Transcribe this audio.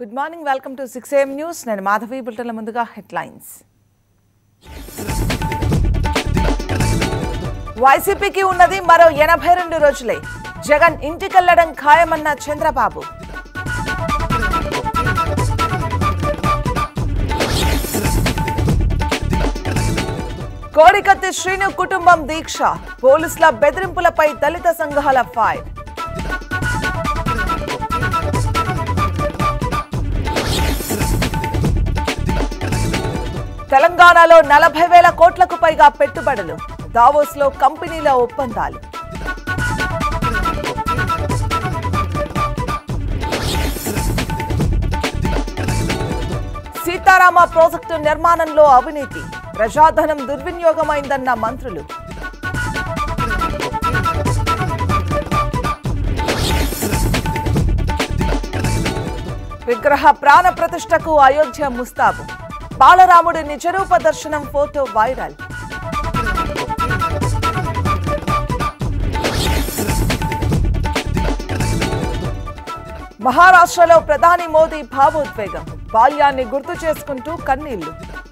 good morning welcome to six AM news నేను మాధవి బుల్టన్ల ముందుగా headlines వైసీపీకి ఉన్నది మరో ఎనభై రెండు రోజులే జగన్ ఇంటికెళ్లడం ఖాయమన్న చంద్రబాబు కోడికత్తి శ్రీను కుటుంబం దీక్ష పోలీసుల బెదిరింపులపై దళిత సంఘాల ఫైర్ తెలంగాణలో నలభై వేల కోట్లకు పైగా పెట్టుబడులు దావోస్లో కంపెనీల ఒప్పందాలు సీతారామ ప్రాజెక్టు నిర్మాణంలో అవినీతి ప్రజాధనం దుర్వినియోగమైందన్న మంత్రులు విగ్రహ ప్రాణ ప్రతిష్టకు అయోధ్య ముస్తాబు బాలరాముడి నిజరూప దర్శనం ఫోటో వైరల్ మహారాష్ట్రలో ప్రధాని మోదీ భావోద్వేగం బాల్యాన్ని గుర్తు చేసుకుంటూ కన్నీళ్లు